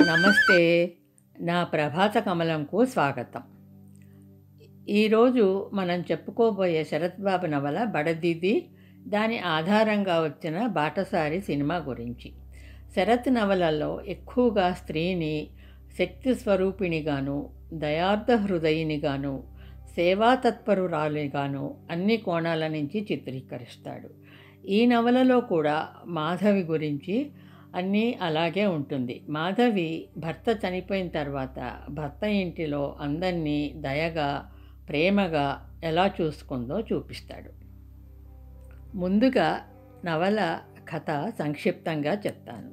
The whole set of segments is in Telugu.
నమస్తే నా ప్రభాత కమలంకు స్వాగతం ఈరోజు మనం చెప్పుకోబోయే శరత్ బాబు నవల బడదీది దాని ఆధారంగా వచ్చిన బాటసారి సినిమా గురించి శరత్ నవలలో ఎక్కువగా స్త్రీని శక్తి స్వరూపిణిగాను దయార్థ హృదయినిగాను సేవాతత్పరురాలిగాను అన్ని కోణాల నుంచి చిత్రీకరిస్తాడు ఈ నవలలో కూడా మాధవి గురించి అన్నీ అలాగే ఉంటుంది మాధవి భర్త చనిపోయిన తర్వాత భర్త ఇంటిలో అందరినీ దయగా ప్రేమగా ఎలా చూసుకుందో చూపిస్తాడు ముందుగా నవల కథ సంక్షిప్తంగా చెప్తాను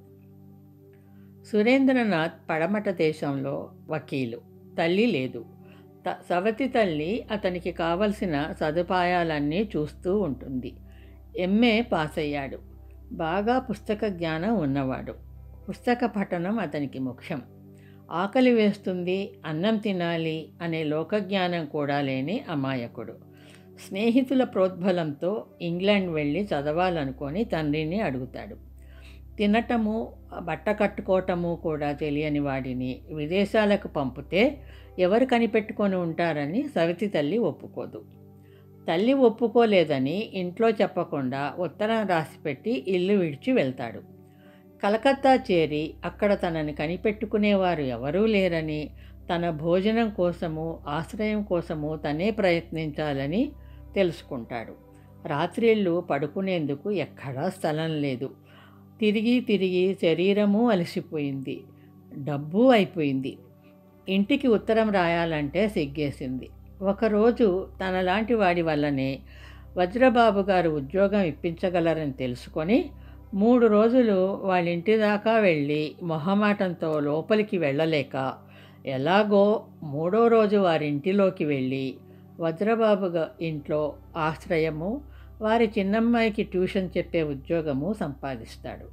సురేంద్రనాథ్ పడమట దేశంలో వకీలు తల్లి లేదు త సవతి తల్లి అతనికి కావలసిన సదుపాయాలన్నీ చూస్తూ ఉంటుంది ఎంఏ పాస్ అయ్యాడు బాగా పుస్తక జ్ఞానం ఉన్నవాడు పుస్తక పఠనం అతనికి ముఖ్యం ఆకలి వేస్తుంది అన్నం తినాలి అనే లోకజ్ఞానం కూడా లేని అమాయకుడు స్నేహితుల ప్రోద్బలంతో ఇంగ్లాండ్ వెళ్ళి చదవాలనుకొని తండ్రిని అడుగుతాడు తినటము బట్ట కట్టుకోవటము కూడా తెలియని వాడిని విదేశాలకు పంపితే ఎవరు కనిపెట్టుకొని ఉంటారని సవితి తల్లి ఒప్పుకోదు తల్లి ఒప్పుకోలేదని ఇంట్లో చెప్పకుండా ఉత్తరం రాసిపెట్టి ఇల్లు విడిచి వెళ్తాడు కలకత్తా చేరి అక్కడ తనని కనిపెట్టుకునేవారు ఎవరూ లేరని తన భోజనం కోసము ఆశ్రయం కోసము తనే ప్రయత్నించాలని తెలుసుకుంటాడు రాత్రిళ్ళు పడుకునేందుకు ఎక్కడా స్థలం లేదు తిరిగి తిరిగి శరీరము అలసిపోయింది డబ్బు అయిపోయింది ఇంటికి ఉత్తరం రాయాలంటే సిగ్గేసింది ఒకరోజు తనలాంటి వాడి వల్లనే వజ్రబాబు గారు ఉద్యోగం ఇప్పించగలరని తెలుసుకొని మూడు రోజులు వాళ్ళ ఇంటి దాకా వెళ్ళి మొహమాటంతో లోపలికి వెళ్ళలేక ఎలాగో మూడో రోజు వారింటిలోకి వెళ్ళి వజ్రబాబు ఇంట్లో ఆశ్రయము వారి చిన్నమ్మాయికి ట్యూషన్ చెప్పే ఉద్యోగము సంపాదిస్తాడు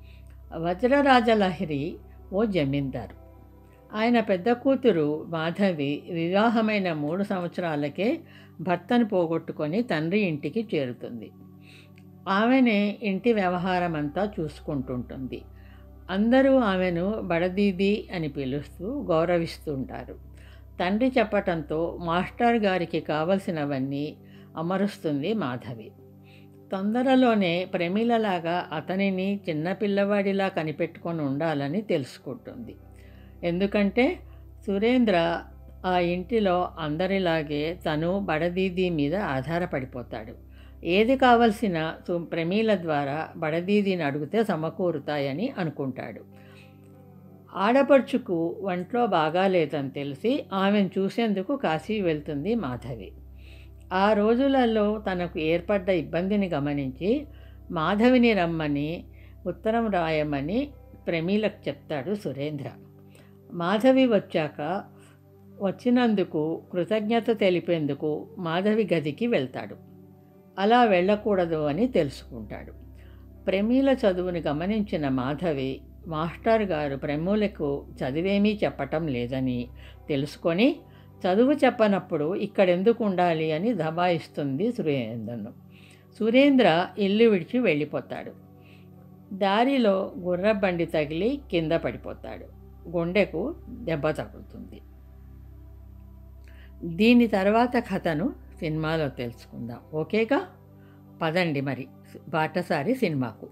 వజ్రరాజలహరి ఓ జమీందారు ఆయన పెద్ద కూతురు మాధవి వివాహమైన మూడు సంవత్సరాలకే భర్తను పోగొట్టుకొని తండ్రి ఇంటికి చేరుతుంది ఆమెనే ఇంటి వ్యవహారం అంతా చూసుకుంటుంటుంది అందరూ ఆమెను బడదీది అని పిలుస్తూ గౌరవిస్తుంటారు తండ్రి చెప్పటంతో మాస్టర్ గారికి కావలసినవన్నీ అమరుస్తుంది మాధవి తొందరలోనే ప్రమీలలాగా అతనిని చిన్నపిల్లవాడిలా కనిపెట్టుకొని ఉండాలని తెలుసుకుంటుంది ఎందుకంటే సురేంద్ర ఆ ఇంటిలో అందరిలాగే తను బడదీది మీద ఆధారపడిపోతాడు ఏది కావలసిన ప్రమీల ద్వారా బడదీదిని అడిగితే సమకూరుతాయని అనుకుంటాడు ఆడపడుచుకు ఒంట్లో బాగాలేదని తెలిసి ఆమెను చూసేందుకు కాశీ వెళ్తుంది మాధవి ఆ రోజులలో తనకు ఏర్పడ్డ ఇబ్బందిని గమనించి మాధవిని రమ్మని ఉత్తరం రాయమని ప్రమీలకు చెప్తాడు సురేంద్ర మాధవి వచ్చాక వచ్చినందుకు కృతజ్ఞత తెలిపేందుకు మాధవి గదికి వెళ్తాడు అలా వెళ్ళకూడదు అని తెలుసుకుంటాడు ప్రమీల చదువుని గమనించిన మాధవి మాస్టర్ గారు ప్రమూలకు చదివేమీ చెప్పటం లేదని తెలుసుకొని చదువు చెప్పనప్పుడు ఇక్కడెందుకు ఉండాలి అని దబాయిస్తుంది సురేంద్రను సురేంద్ర ఇల్లు విడిచి వెళ్ళిపోతాడు దారిలో గుర్రబండి తగిలి కింద పడిపోతాడు గుండెకు దెబ్బ తగులుతుంది దీని తర్వాత కథను సినిమాలో తెలుసుకుందాం ఓకేగా పదండి మరి బాటసారి సినిమాకు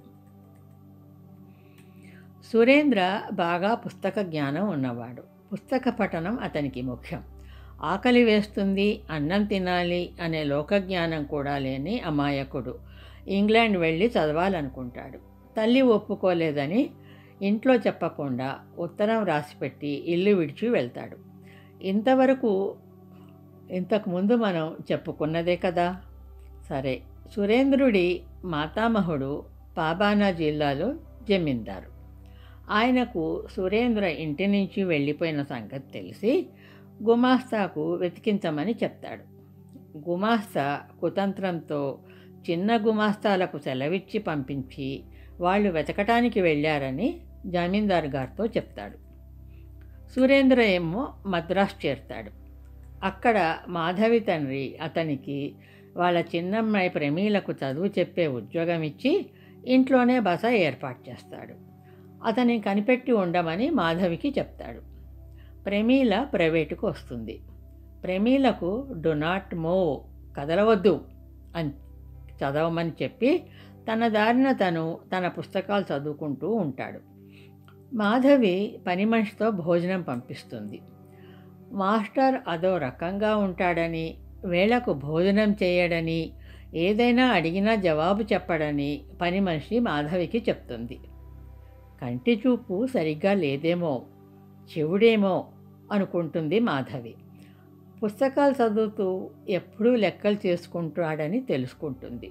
సురేంద్ర బాగా పుస్తక జ్ఞానం ఉన్నవాడు పుస్తక పఠనం అతనికి ముఖ్యం ఆకలి వేస్తుంది అన్నం తినాలి అనే లోకజ్ఞానం కూడా లేని అమాయకుడు ఇంగ్లాండ్ వెళ్ళి చదవాలనుకుంటాడు తల్లి ఒప్పుకోలేదని ఇంట్లో చెప్పకుండా ఉత్తరం రాసిపెట్టి ఇల్లు విడిచి వెళ్తాడు ఇంతవరకు ఇంతకుముందు మనం చెప్పుకున్నదే కదా సరే సురేంద్రుడి మాతామహుడు పాబానా జిల్లాలో జమీందారు ఆయనకు సురేంద్ర ఇంటి నుంచి వెళ్ళిపోయిన సంగతి తెలిసి గుమాస్తాకు వెతికించమని చెప్తాడు గుమాస్తా కుతంత్రంతో చిన్న గుమాస్తాలకు సెలవిచ్చి పంపించి వాళ్ళు వెతకటానికి వెళ్ళారని జమీందారు గారితో చెప్తాడు సురేంద్ర ఏమో మద్రాస్ చేరుతాడు అక్కడ మాధవి తండ్రి అతనికి వాళ్ళ చిన్నమ్మాయి ప్రమీలకు చదువు చెప్పే ఉద్యోగం ఇచ్చి ఇంట్లోనే బస ఏర్పాటు చేస్తాడు అతని కనిపెట్టి ఉండమని మాధవికి చెప్తాడు ప్రమీల ప్రైవేటుకు వస్తుంది ప్రమీలకు డు నాట్ మూవ్ కదలవద్దు అని చదవమని చెప్పి తన దారిన తను తన పుస్తకాలు చదువుకుంటూ ఉంటాడు మాధవి పని మనిషితో భోజనం పంపిస్తుంది మాస్టర్ అదో రకంగా ఉంటాడని వేళకు భోజనం చేయడని ఏదైనా అడిగినా జవాబు చెప్పడని పని మనిషి మాధవికి చెప్తుంది కంటి చూపు సరిగ్గా లేదేమో చెవుడేమో అనుకుంటుంది మాధవి పుస్తకాలు చదువుతూ ఎప్పుడూ లెక్కలు చేసుకుంటాడని తెలుసుకుంటుంది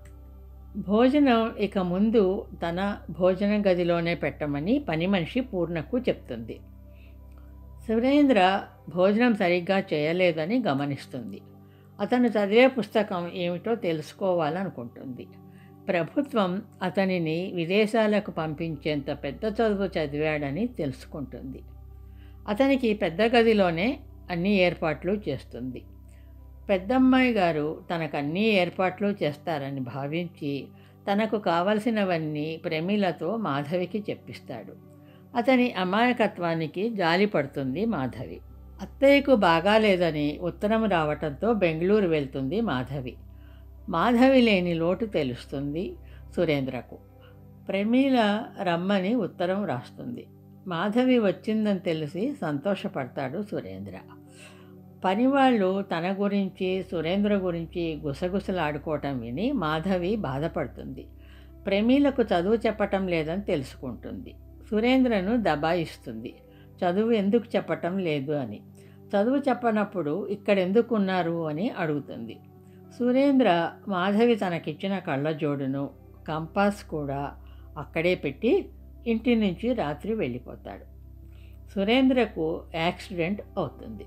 భోజనం ఇక ముందు తన భోజన గదిలోనే పెట్టమని పని మనిషి పూర్ణకు చెప్తుంది సురేంద్ర భోజనం సరిగ్గా చేయలేదని గమనిస్తుంది అతను చదివే పుస్తకం ఏమిటో తెలుసుకోవాలనుకుంటుంది ప్రభుత్వం అతనిని విదేశాలకు పంపించేంత పెద్ద చదువు చదివాడని తెలుసుకుంటుంది అతనికి పెద్ద గదిలోనే అన్ని ఏర్పాట్లు చేస్తుంది పెద్దమ్మాయి గారు తనకు అన్ని ఏర్పాట్లు చేస్తారని భావించి తనకు కావలసినవన్నీ ప్రేమిలతో మాధవికి చెప్పిస్తాడు అతని అమాయకత్వానికి జాలి పడుతుంది మాధవి అత్తయ్యకు బాగాలేదని ఉత్తరం రావటంతో బెంగళూరు వెళ్తుంది మాధవి మాధవి లేని లోటు తెలుస్తుంది సురేంద్రకు ప్రమీల రమ్మని ఉత్తరం రాస్తుంది మాధవి వచ్చిందని తెలిసి సంతోషపడతాడు సురేంద్ర పనివాళ్ళు తన గురించి సురేంద్ర గురించి గుసగుసలాడుకోవటం విని మాధవి బాధపడుతుంది ప్రమీలకు చదువు చెప్పటం లేదని తెలుసుకుంటుంది సురేంద్రను దబాయిస్తుంది చదువు ఎందుకు చెప్పటం లేదు అని చదువు చెప్పనప్పుడు ఇక్కడెందుకున్నారు అని అడుగుతుంది సురేంద్ర మాధవి తనకిచ్చిన కళ్ళజోడును కంపాస్ కూడా అక్కడే పెట్టి ఇంటి నుంచి రాత్రి వెళ్ళిపోతాడు సురేంద్రకు యాక్సిడెంట్ అవుతుంది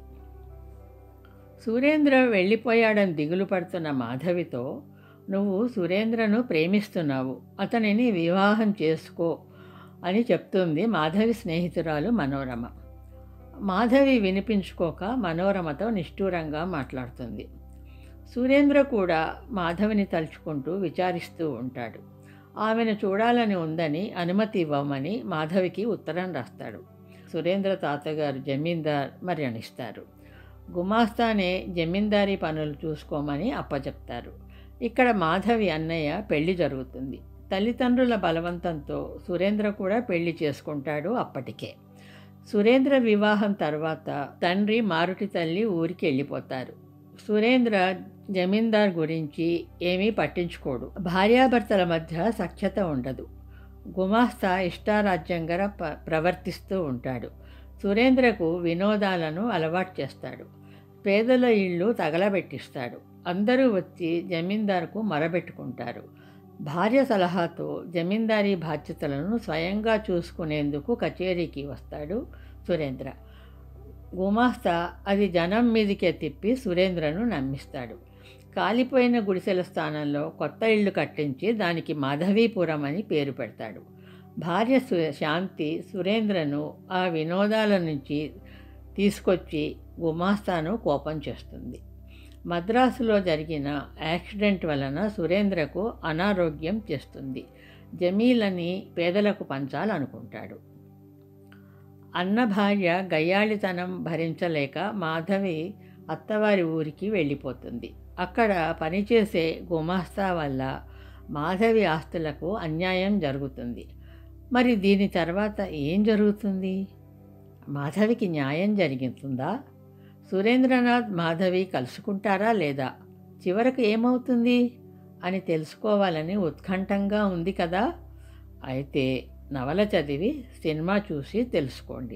సురేంద్ర వెళ్ళిపోయాడని దిగులు పడుతున్న మాధవితో నువ్వు సురేంద్రను ప్రేమిస్తున్నావు అతనిని వివాహం చేసుకో అని చెప్తుంది మాధవి స్నేహితురాలు మనోరమ మాధవి వినిపించుకోక మనోరమతో నిష్ఠూరంగా మాట్లాడుతుంది సురేంద్ర కూడా మాధవిని తలుచుకుంటూ విచారిస్తూ ఉంటాడు ఆమెను చూడాలని ఉందని అనుమతి ఇవ్వమని మాధవికి ఉత్తరం రాస్తాడు సురేంద్ర తాతగారు జమీందార్ మరణిస్తారు గుమాస్తానే జమీందారీ పనులు చూసుకోమని అప్పచెప్తారు ఇక్కడ మాధవి అన్నయ్య పెళ్లి జరుగుతుంది తల్లిదండ్రుల బలవంతంతో సురేంద్ర కూడా పెళ్లి చేసుకుంటాడు అప్పటికే సురేంద్ర వివాహం తర్వాత తండ్రి మారుటి తల్లి ఊరికి వెళ్ళిపోతారు సురేంద్ర జమీందార్ గురించి ఏమీ పట్టించుకోడు భార్యాభర్తల మధ్య సఖ్యత ఉండదు గుమాస్తా ఇష్టారాజ్యంగా ప ప్రవర్తిస్తూ ఉంటాడు సురేంద్రకు వినోదాలను అలవాటు చేస్తాడు పేదల ఇళ్ళు తగలబెట్టిస్తాడు అందరూ వచ్చి జమీందార్కు మొరబెట్టుకుంటారు భార్య సలహాతో జమీందారీ బాధ్యతలను స్వయంగా చూసుకునేందుకు కచేరీకి వస్తాడు సురేంద్ర గుమాస్తా అది జనం మీదికే తిప్పి సురేంద్రను నమ్మిస్తాడు కాలిపోయిన గుడిసెల స్థానంలో కొత్త ఇల్లు కట్టించి దానికి మాధవీపురం అని పేరు పెడతాడు భార్య సు శాంతి సురేంద్రను ఆ వినోదాల నుంచి తీసుకొచ్చి గుమాస్తాను కోపం చేస్తుంది మద్రాసులో జరిగిన యాక్సిడెంట్ వలన సురేంద్రకు అనారోగ్యం చేస్తుంది జమీలని పేదలకు పంచాలనుకుంటాడు అన్న భార్య గయ్యాళితనం భరించలేక మాధవి అత్తవారి ఊరికి వెళ్ళిపోతుంది అక్కడ పనిచేసే గుమాస్తా వల్ల మాధవి ఆస్తులకు అన్యాయం జరుగుతుంది మరి దీని తర్వాత ఏం జరుగుతుంది మాధవికి న్యాయం జరుగుతుందా సురేంద్రనాథ్ మాధవి కలుసుకుంటారా లేదా చివరకు ఏమవుతుంది అని తెలుసుకోవాలని ఉత్కంఠంగా ఉంది కదా అయితే నవల చదివి సినిమా చూసి తెలుసుకోండి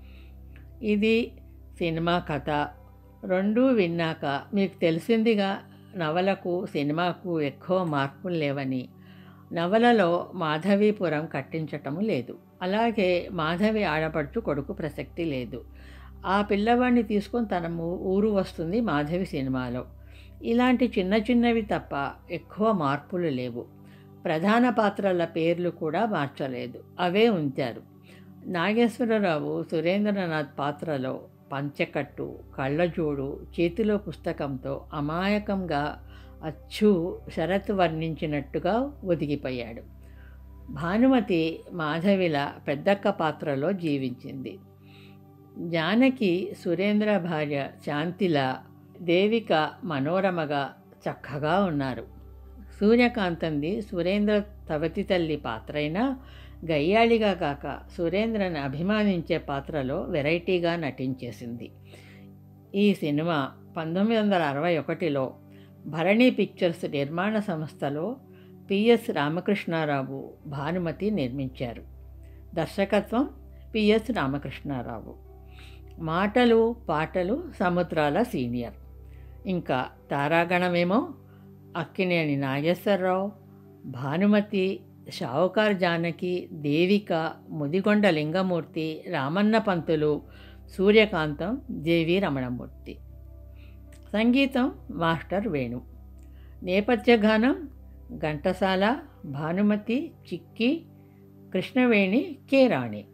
ఇది సినిమా కథ రెండూ విన్నాక మీకు తెలిసిందిగా నవలకు సినిమాకు ఎక్కువ మార్పులు లేవని నవలలో మాధవీపురం కట్టించటము లేదు అలాగే మాధవి ఆడపడుచు కొడుకు ప్రసక్తి లేదు ఆ పిల్లవాడిని తీసుకొని తన ఊరు వస్తుంది మాధవి సినిమాలో ఇలాంటి చిన్న చిన్నవి తప్ప ఎక్కువ మార్పులు లేవు ప్రధాన పాత్రల పేర్లు కూడా మార్చలేదు అవే ఉంచారు నాగేశ్వరరావు సురేంద్రనాథ్ పాత్రలో పంచకట్టు కళ్ళజోడు చేతిలో పుస్తకంతో అమాయకంగా అచ్చు శరత్ వర్ణించినట్టుగా ఒదిగిపోయాడు భానుమతి మాధవిల పెద్దక్క పాత్రలో జీవించింది జానకి సురేంద్ర భార్య శాంతిల దేవిక మనోరమగా చక్కగా ఉన్నారు సూర్యకాంతంది సురేంద్ర తవతి తల్లి పాత్ర అయినా గయ్యాళిగా కాక సురేంద్రని అభిమానించే పాత్రలో వెరైటీగా నటించేసింది ఈ సినిమా పంతొమ్మిది వందల అరవై ఒకటిలో భరణి పిక్చర్స్ నిర్మాణ సంస్థలో పిఎస్ రామకృష్ణారావు భానుమతి నిర్మించారు దర్శకత్వం పిఎస్ రామకృష్ణారావు మాటలు పాటలు సముద్రాల సీనియర్ ఇంకా తారాగణమేమో అక్కినేని నాగేశ్వరరావు భానుమతి షావుకార్ జానకి దేవిక ముదిగొండ లింగమూర్తి రామన్న పంతులు సూర్యకాంతం జేవి రమణమూర్తి సంగీతం మాస్టర్ వేణు నేపథ్య గానం ఘంటసాల భానుమతి చిక్కి కృష్ణవేణి కేరాణి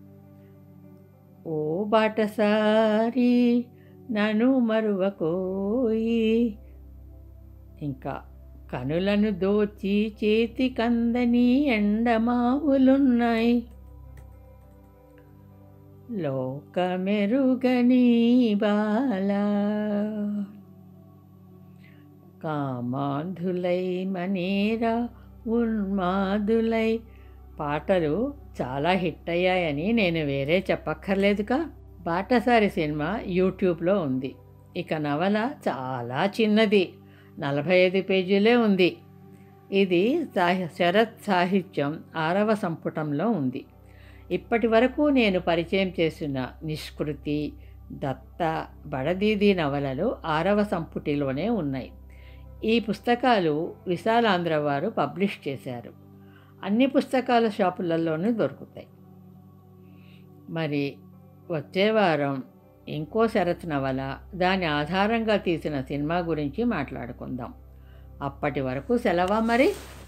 ఓ బాటసారి నన్ను మరువకోయి ఇంకా కనులను దోచి చేతి కందని ఎండమావులున్నాయి లోకమెరుగని బాల కామాధులై మనేరా ఉన్మాదులై పాటలు చాలా హిట్ అయ్యాయని నేను వేరే చెప్పక్కర్లేదుగా బాటసారి సినిమా యూట్యూబ్లో ఉంది ఇక నవల చాలా చిన్నది నలభై ఐదు పేజీలే ఉంది ఇది సాహి శరత్ సాహిత్యం ఆరవ సంపుటంలో ఉంది ఇప్పటి వరకు నేను పరిచయం చేసిన నిష్కృతి దత్త బడదీది నవలలు ఆరవ సంపుటిలోనే ఉన్నాయి ఈ పుస్తకాలు విశాలాంధ్ర వారు పబ్లిష్ చేశారు అన్ని పుస్తకాల షాపులలోనూ దొరుకుతాయి మరి వచ్చే వారం ఇంకో శరత్ నవల దాని ఆధారంగా తీసిన సినిమా గురించి మాట్లాడుకుందాం అప్పటి వరకు సెలవా మరి